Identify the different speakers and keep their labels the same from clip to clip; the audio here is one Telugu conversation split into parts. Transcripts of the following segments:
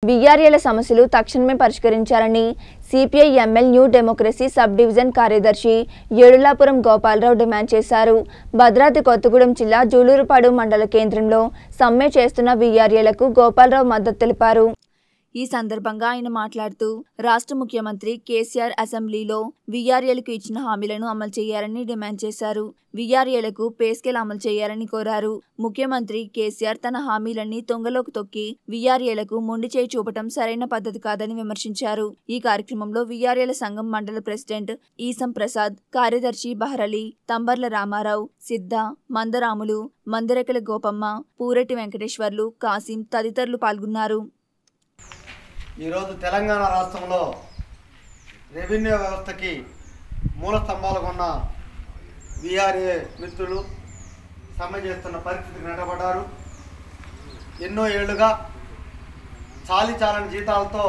Speaker 1: విఆర్ఏల సమస్యలు తక్షణమే పరిష్కరించాలని CPI ML new democracy subdivision కార్యదర్శి ఏడులాపురం గోపాలరావు డిమాండ్ చేశారు భద్రాద్రి కొత్తగూడెం జిల్లా జూలూరుపాడు మండల కేంద్రంలో సమ్మె చేస్తున్న విఆర్ఏలకు గోపాలరావు మద్దతు తెలిపారు ఈ సందర్భంగా ఆయన మాట్లాడుతూ రాష్ట్ర ముఖ్యమంత్రి కేసీఆర్ అసెంబ్లీలో వీఆర్ఏలకు ఇచ్చిన హామీలను అమలు చేయాలని డిమాండ్ చేశారు వీఆర్ఏలకు పే స్కేల్ అమలు చేయాలని కోరారు ముఖ్యమంత్రి కేసీఆర్ తన హామీలన్నీ తొంగలోకి తొక్కి వీఆర్ఏలకు మొండి చేయి చూపటం సరైన పద్ధతి కాదని విమర్శించారు ఈ కార్యక్రమంలో వీఆర్ఏల సంఘం మండల ప్రెసిడెంట్ ఈసం ప్రసాద్ కార్యదర్శి బహరలి తంబర్ల రామారావు సిద్ధ మందరాములు మందరెకల గోపమ్మ పూరెట్టి వెంకటేశ్వర్లు కాసిం తదితరులు పాల్గొన్నారు
Speaker 2: ఈరోజు తెలంగాణ రాష్ట్రంలో రెవెన్యూ వ్యవస్థకి మూల స్తంభాలుగా ఉన్న విఆర్ఏ మిత్రులు సమ్మె చేస్తున్న పరిస్థితికి నిలబడ్డారు ఎన్నో ఏళ్లుగా చాలి చాలని జీతాలతో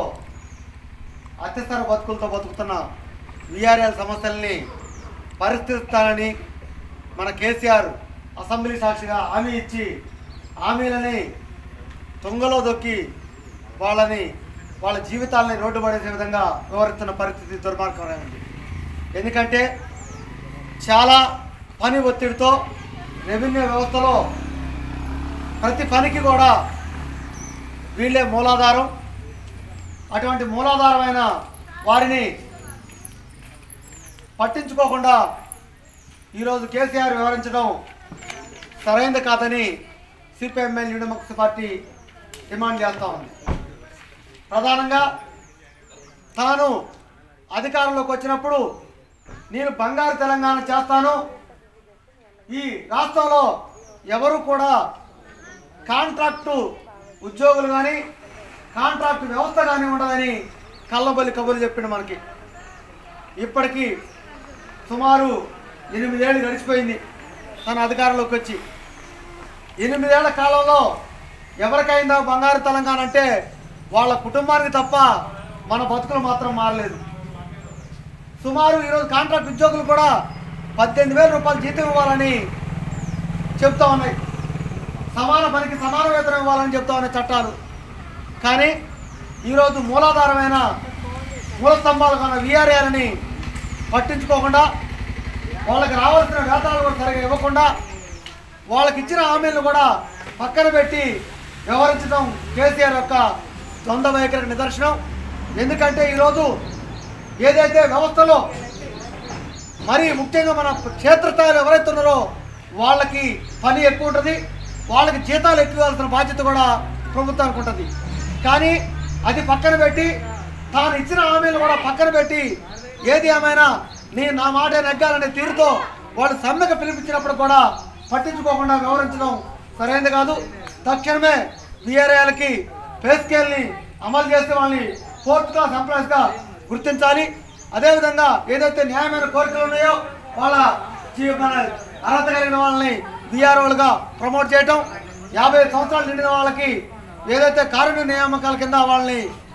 Speaker 2: అత్యవసర బతుకులతో బతుకుతున్న విఆర్ఎల్ సమస్యల్ని పరిష్కరిస్తానని మన కేసీఆర్ అసెంబ్లీ సాక్షిగా హామీ ఇచ్చి హామీలని తుంగలో దొక్కి వాళ్ళని వాళ్ళ జీవితాలని రోడ్డు పడేసే విధంగా వివరిస్తున్న పరిస్థితి దుర్మార్గమైనది ఎందుకంటే చాలా పని ఒత్తిడితో రెవెన్యూ వ్యవస్థలో ప్రతి పనికి కూడా వీళ్ళే మూలాధారం అటువంటి మూలాధారమైన వారిని పట్టించుకోకుండా ఈరోజు కేసీఆర్ వివరించడం సరైనది కాదని సిపిఎంఎల్ యూనిమక్స్ పార్టీ డిమాండ్ చేస్తూ ఉంది ప్రధానంగా తాను అధికారంలోకి వచ్చినప్పుడు నేను బంగారు తెలంగాణ చేస్తాను ఈ రాష్ట్రంలో ఎవరు కూడా కాంట్రాక్టు ఉద్యోగులు కానీ కాంట్రాక్టు వ్యవస్థ కానీ ఉండదని కళ్ళబొల్లి కబుర్లు చెప్పిండు మనకి ఇప్పటికీ సుమారు ఎనిమిదేళ్ళు గడిచిపోయింది తన అధికారంలోకి వచ్చి ఎనిమిదేళ్ల కాలంలో ఎవరికైందా బంగారు తెలంగాణ అంటే వాళ్ళ కుటుంబానికి తప్ప మన బతుకులు మాత్రం మారలేదు సుమారు ఈరోజు కాంట్రాక్ట్ ఉద్యోగులు కూడా పద్దెనిమిది వేల రూపాయలు జీతం ఇవ్వాలని చెప్తా ఉన్నాయి సమాన పనికి సమాన వేతనం ఇవ్వాలని చెప్తా ఉన్నాయి చట్టాలు కానీ ఈరోజు మూలాధారమైన మూల స్తంభాలు కన్నా వీఆర్ఏలని పట్టించుకోకుండా వాళ్ళకి రావాల్సిన వేతనాలు కూడా సరిగా ఇవ్వకుండా వాళ్ళకి ఇచ్చిన హామీలను కూడా పక్కన పెట్టి వ్యవహరించడం కేసీఆర్ యొక్క ద్వంద్వ వైఖరికి నిదర్శనం ఎందుకంటే ఈరోజు ఏదైతే వ్యవస్థలో మరి ముఖ్యంగా మన క్షేత్రస్థాయిలో ఎవరైతే ఉన్నారో వాళ్ళకి పని ఎక్కువ ఉంటుంది వాళ్ళకి జీతాలు ఎక్కువ ఇవ్వాల్సిన బాధ్యత కూడా ప్రభుత్వానికి ఉంటుంది కానీ అది పక్కన పెట్టి తాను ఇచ్చిన హామీలు కూడా పక్కన పెట్టి ఏది ఏమైనా నేను నా మాట నెగ్గాలనే తీరుతో వాళ్ళు సమ్మెకు పిలిపించినప్పుడు కూడా పట్టించుకోకుండా వ్యవహరించడం సరైనది కాదు తక్షణమే విఆర్ఏలకి పే స్కేల్ని అమలు చేస్తే వాళ్ళని ఫోర్త్ క్లాస్ ఎంప్లాయీస్గా గుర్తించాలి అదేవిధంగా ఏదైతే న్యాయమైన కోరికలు ఉన్నాయో వాళ్ళ జీ- మన అర్హత కలిగిన వాళ్ళని విఆర్ఓలుగా ప్రమోట్ చేయటం యాభై సంవత్సరాలు నిండిన వాళ్ళకి ఏదైతే కారుణ్య నియామకాల కింద వాళ్ళని